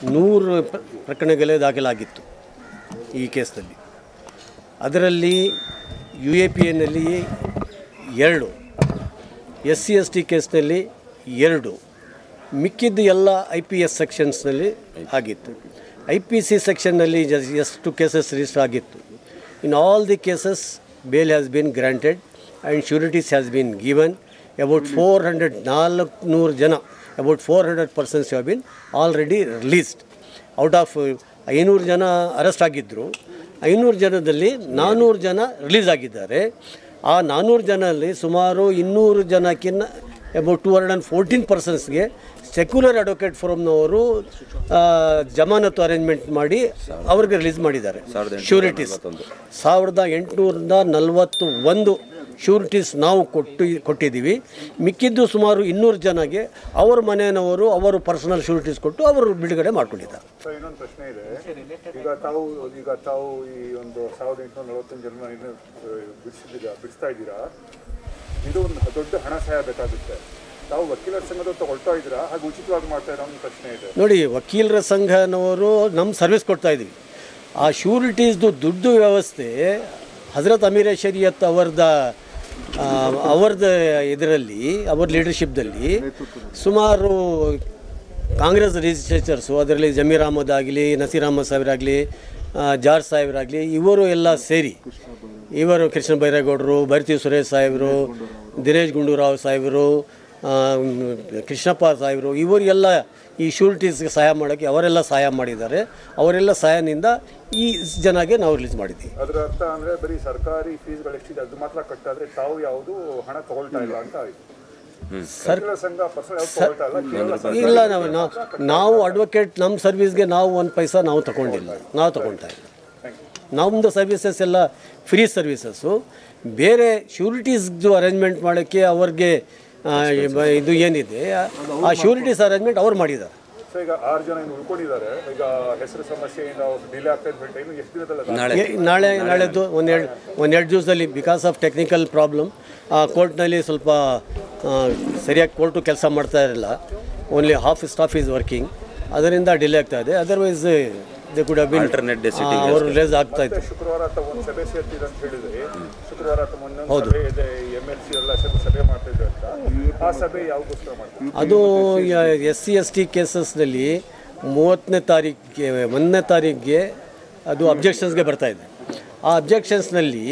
ನೂರು ಪ್ರ- ಪ್ರಕರಣಗಳೇ ದಾಖಲಾಗಿತ್ತು ಈ ಕೇಸ್ನಲ್ಲಿ ಅದರಲ್ಲಿ ಯು ಎ ಪಿ ಎನ್ನಲ್ಲಿ ಎರಡು ಎಸ್ ಸಿ ಎಸ್ ಟಿ ಕೇಸ್ನಲ್ಲಿ ಎರಡು ಮಿಕ್ಕಿದ್ದು ಎಲ್ಲ ಐ ಪಿ ಎಸ್ ಸೆಕ್ಷನ್ಸ್ನಲ್ಲಿ ಆಗಿತ್ತು ಐ ಪಿ ಸಿ ಸೆಕ್ಷನ್ನಲ್ಲಿ ಜಸ್ ಎಷ್ಟು ಕೇಸಸ್ ರಿಜಿಸ್ಟರ್ ಆಗಿತ್ತು in all the cases bail has been granted and sureties has been given about four hundred ನಾಲ್ಕುನೂರು ಜನ about four hundred persons have been already released out of ಐನೂರು ಜನ arrest ಆಗಿದ್ದರು ಐನೂರು ಜನದಲ್ಲಿ ನಾನ್ನೂರು ಜನ ರಿಲೀಸ್ ಆಗಿದ್ದಾರೆ ಆ ನಾನ್ನೂರು ಜನರಲ್ಲಿ ಸುಮಾರು ಇನ್ನೂರು ಜನಕ್ಕಿಂತ about two hundred and fourteen ಪರ್ಸನ್ಸ್ಗೆ ಸೆಕ್ಯುಲರ್ ಅಡ್ವೊಕೇಟ್ ಫೋರಮ್ನವರು ಜಮಾನತು ಅರೇಂಜ್ಮೆಂಟ್ ಮಾಡಿ ಅವ್ರಿಗೆ ರಿಲೀಸ್ ಮಾಡಿದ್ದಾರೆ ಶ್ಯೂರಿಟೀಸ್ ಸಾವಿರದ ಎಂಟುನೂರಿಂದ ನಲವತ್ತು ಒಂದು ಶ್ಯೂರಿಟೀಸ್ ನಾವು ಕೊಟ್ಟು ಕೊಟ್ಟಿದ್ದೀವಿ ಮಿಕ್ಕಿದ್ದು ಸುಮಾರು ಇನ್ನೂರು ಜನಗೆ ಅವ್ರ ಮನೆಯವರು ಅವರು ಪರ್ಸನಲ್ ಶ್ಯೂರಿಟೀಸ್ ಕೊಟ್ಟು ಅವರು ಬಿಡುಗಡೆ ಮಾಡ್ಕೊಂಡಿದ್ದಾರೆ ಸೊ ಇನ್ನೊಂದು ಪ್ರಶ್ನೆ ಇದೆ ಈಗ ತಾವು ಈಗ ತಾವು ಈ ಒಂದು ಸಾವಿರದ ಎಂಟುನೂರ ನಲವತ್ತೊಂದು ಜನ ಇನ್ನು ಬಿಡಿಸಿದ್ದೀರಾ ಬಿಡಿಸ್ತಾ ಇದ್ದೀರಾ ಇದು ಒಂದು ದೊಡ್ಡ ಹಣ ಸಹಾಯ ಬೇಕಾಗುತ್ತೆ ತಾವು ವಕೀಲರ ಸಂಘದ ಹೊರಟಾ ಇದ್ದೀರಾ ಹಾಗೆ ಉಚಿತವಾಗಿ ಮಾಡ್ತಾ ಇರೋ ಒಂದು ಪ್ರಶ್ನೆ ಇದೆ ನೋಡಿ ವಕೀಲರ ಸಂಘನವರು ನಮ್ಮ ಸರ್ವಿಸ್ ಕೊಡ್ತಾ ಇದ್ದೀವಿ ಆ ಶ್ಯೂರಿಟೀಸ್ದು ದುಡ್ಡು ವ್ಯವಸ್ಥೆ ಹಜರತ್ ಅಮೀರ ಶರಿಯತ್ ಅವರದ ಆ, ಅವರದ ಇದರಲ್ಲಿ ಅವರ ಲೀಡರ್ಶಿಪ್ದಲ್ಲಿ ಸುಮಾರು ಕಾಂಗ್ರೆಸ್ ರಿಜಿಸ್ಟ್ರೇಚರ್ಸು ಅದರಲ್ಲಿ ಜಮೀರ್ ಅಹಮದ್ ಆಗಲಿ ನಸೀರ್ ಅಹಮದ್ ಸಾಹೇಬರಾಗಲಿ ಜಾರ್ಜ್ ಸಾಹೇಬರಾಗಲಿ ಇವರು ಎಲ್ಲ ಸೇರಿ ಇವರು ಕೃಷ್ಣ ಬೈರೇಗೌಡರು ಭರತಿ ಸುರೇಶ್ ಸಾಹೇಬರು ದಿನೇಶ್ ಗುಂಡೂರಾವ್ ಸಾಹೇಬರು ಆ, ಕೃಷ್ಣಪ್ಪ ಸಾಹೇಬರು ಇವರಿಗೆಲ್ಲ ಈ ಶ್ಯೂರಿಟೀಸ್ಗೆ ಸಹಾಯ ಮಾಡೋಕ್ಕೆ ಅವರೆಲ್ಲ ಸಹಾಯ ಮಾಡಿದ್ದಾರೆ ಅವರೆಲ್ಲ ಸಹಾಯದಿಂದ ಈ ಜನಗೆ ನಾವು ರಿಲೀಸ್ ಮಾಡಿದ್ದೀವಿ ಅದರ ಅರ್ಥ ಅಂದ್ರೆ ಬರೀ ಸರ್ಕಾರಿ ಫೀಸ್ಗಳು ಎಷ್ಟಿದೆ ಅದು ಮಾತ್ರ ಕಟ್ಟಾದ್ರೆ ತಾವು ಯಾವುದು ಹಣ ತಗೊಳ್ತಾ ಇಲ್ಲ ಅಂತ ಆಯ್ತು ವಕೀಲರ ಸಂಘ ಪರ್ಸನಲ್ ಯಾವ್ದು ತಗೊಳ್ತಾ ಇಲ್ಲ ಕೇವಲ ಸರ್ಕಾರಿ ಇಲ್ಲ ನಾವು ನಾವು- ನಾವು ಅಡ್ವೊಕೇಟ್ ನಮ್ಮ ಸರ್ವಿಸ್ಗೆ ನಾವು ಒಂದು ಪೈಸಾ ನಾವು ತಗೊಂಡಿಲ್ಲ ನಾವು ತಗೊಳ್ತಾ ಇಲ್ಲ ನಮ್ಮದು ಸರ್ವಿಸಸ್ ಎಲ್ಲ ಫ್ರೀ ಸರ್ವಿಸಸ್ಸು ಬೇರೆ ಶ್ಯೂರಿಟೀಸ್ದು ಅರೇಂಜ್ಮೆಂಟ್ ಮಾಡೋಕ್ಕೆ ಅವ್ರಿಗೆ ಆ, ಇಬ- ಇದು ಏನಿದೆ ಆ- ಆ ಶ್ಯೂರಿಟೀಸ್ ಅರೇಂಜ್ಮೆಂಟ್ ಅವ್ರು ಮಾಡಿದ್ದಾರೆ ಸೊ ಈಗ ಆರು ಜನ ಇನ್ನು ಉಳ್ಕೊಂಡಿದ್ದಾರೆ ಈಗ ಹೆಸರು ಸಮಸ್ಯೆಯಿಂದ ಡಿಲೇ ಆಗ್ತಾ ಇದ್ದ ಟೈಮ್ ಎಷ್ಟು ದಿನದಲ್ಲಿ ಏ- ನಾಳೆ ನಾಳೆದ್ದು ಒಂದೆರಡು ಒಂದೆರಡು ದಿವಸದಲ್ಲಿ ಬಿಕಾಸ್ ಆಫ್ ಟೆಕ್ನಿಕಲ್ ಪ್ರಾಬ್ಲಮ್ ಕೋರ್ಟ್ನಲ್ಲಿ ಸ್ವಲ್ಪ ಆ, ಸರಿಯಾಗಿ ಕೋರ್ಟು ಕೆಲಸ ಮಾಡ್ತಾ ಇರಲಿಲ್ಲ only half staff is working ಅದರಿಂದ ಡಿಲೇ ಆಗ್ತಾ ಇದೆ otherwise they could have been ಅವರು ರಿಲೀಸ್ ಆಗ್ತಾ ಇತ್ತು ಶುಕ್ರವಾರ ಅಥವಾ ಒಂದು ಸಭೆ ಸೇರ್ತಿದೆ ಅಂತ ಹೇಳಿದ್ರಿ ಶುಕ್ರವಾರ ಅಥವಾ ಒಂದೊಂದು ಸಭೆ ಇದೆ ಎಮ್ ಎಲ್ ಸಿ ಎಲ್ಲ ಸೇರಿ ಸಭೆ ಮಾಡ್ತಿದ್ರು ಅಂತ ಆ ಸಭೆ ಯಾವ್ದಕ್ಕೋಸ್ಕರ ಮಾಡ್ತಾರೆ ಅದು ಎಸ್ ಸಿ ಎಸ್ ಟಿ ಕೇಸಸ್ನಲ್ಲಿ ಮೂವತ್ತನೇ ತಾರೀಕಿಗೆ ಒಂದನೇ ತಾರೀಕಿಗೆ ಅದು ಅಬ್ಜೆಕ್ಷನ್ಸ್ಗೆ ಬರ್ತಾ ಇದೆ ಆ ಅಬ್ಜೆಕ್ಷನ್ಸ್ನಲ್ಲಿ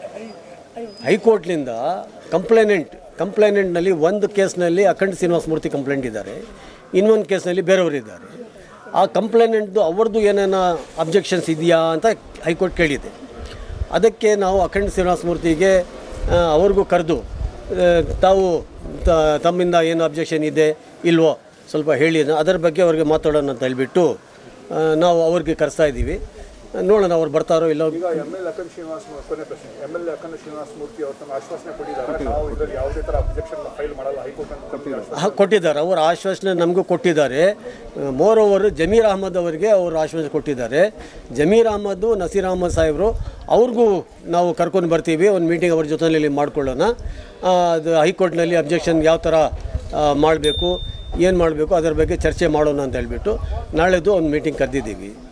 ಹೈಕೋರ್ಟ್ನಿಂದ ಕಂಪ್ಲೇನೆಂಟ್ ಕಂಪ್ಲೇನೆಂಟ್ನಲ್ಲಿ ಒಂದು ಕೇಸ್ನಲ್ಲಿ ಅಖಂಡ ಶ್ರೀನಿವಾಸ ಮೂರ್ತಿ ಕಂಪ್ಲೇಂಟ್ ಇದ್ದಾರೆ ಇನ್ನೊಂದು ಕೇಸ್ನಲ್ಲಿ ಬೇರೆಯವರು ಇದ್ದಾರೆ ಆ ಕಂಪ್ಲೇನೆಂಟ್ದು ಅವ್ರದ್ದು ಏನೇನ ಅಬ್ಜೆಕ್ಷನ್ಸ್ ಇದೆಯಾ ಅಂತ ಹೈಕೋರ್ಟ್ ಕೇಳಿದೆ ಅದಕ್ಕೆ ನಾವು ಅಖಂಡ ಶ್ರೀನಿವಾಸ ಮೂರ್ತಿಗೆ ಆ, ಅವ್ರಿಗೂ ಕರೆದು ಆ, ತಾವು ತ- ತಮ್ಮಿಂದ ಏನು ಅಬ್ಜೆಕ್ಷನ್ ಇದೆ ಇಲ್ವೋ ಸ್ವಲ್ಪ ಹೇಳಿ ಅದರ ಬಗ್ಗೆ ಅವ್ರಿಗೆ ಮಾತಾಡೋಣ ಅಂತ ಹೇಳಿಬಿಟ್ಟು ಆ, ನಾವು ಅವ್ರಿಗೆ ಕರೆಸ್ತಾ ಇದ್ದೀವಿ ನೋಡೋಣ ಅವ್ರು ಬರ್ತಾರೋ ಇಲ್ಲೋ ಈಗ ಎಮ್ ಎಲ್ ಅಖಂಡ್ ಶ್ರೀನಿವಾಸ ಮೂ- ಕೊನೆ ಪ್ರಶ್ನೆ ಎಮ್ ಎಲ್ ಅಖಂಡ ಶ್ರೀನಿವಾಸ ಮೂರ್ತಿ ಅವ್ರ ತಮ್ಮ ಆಶ್ವಾಸನೆ ಕೊಟ್ಟಿದ್ದಾರೆ ನಾವು ಇದರಲ್ಲಿ ಯಾವುದೇ ತರ ಅಬ್ಜೆಕ್ಷನ್ ಫೈಲ್ ಮಾಡಲ್ಲ ಹೈಕೋರ್ಟ್ ಅಂತ ತಮಗೆ ಆಶ್ವಾಸನೆ ಹಾ, ಕೊಟ್ಟಿದ್ದಾರೆ ಅವರು ಆಶ್ವಾಸನೆ ನಮಗೂ ಕೊಟ್ಟಿದ್ದಾರೆ ಮೋರ್ ಓವರ್ ಜಮೀರ್ ಅಹಮದ್ ಅವರಿಗೆ ಅವರು ಆಶ್ವಾಸನೆ ಕೊಟ್ಟಿದ್ದಾರೆ ಜಮೀರ್ ಅಹಮದ್ದು ನಸೀರ್ ಅಹಮದ್ ಸಾಹೇಬರು ಅವ್ರಿಗೂ ನಾವು ಕರ್ಕೊಂಡು ಬರ್ತೀವಿ ಒಂದು ಮೀಟಿಂಗ್ ಅವ್ರ ಜೊತೆಯಲ್ಲಿ ಮಾಡ್ಕೊಳ್ಳೋಣ ಆ, ಅದು ಹೈಕೋರ್ಟ್ನಲ್ಲಿ ಅಬ್ಜೆಕ್ಷನ್ ಯಾವ ಥರ ಮಾಡಬೇಕು ಏನು ಮಾಡಬೇಕು ಅದರ ಬಗ್ಗೆ ಚರ್ಚೆ ಮಾಡೋಣ ಅಂತ ಹೇಳಿಬಿಟ್ಟು ನಾಳೆದು ಒಂದು ಮೀಟಿಂಗ್ ಕರೆದಿದ್ದೀವಿ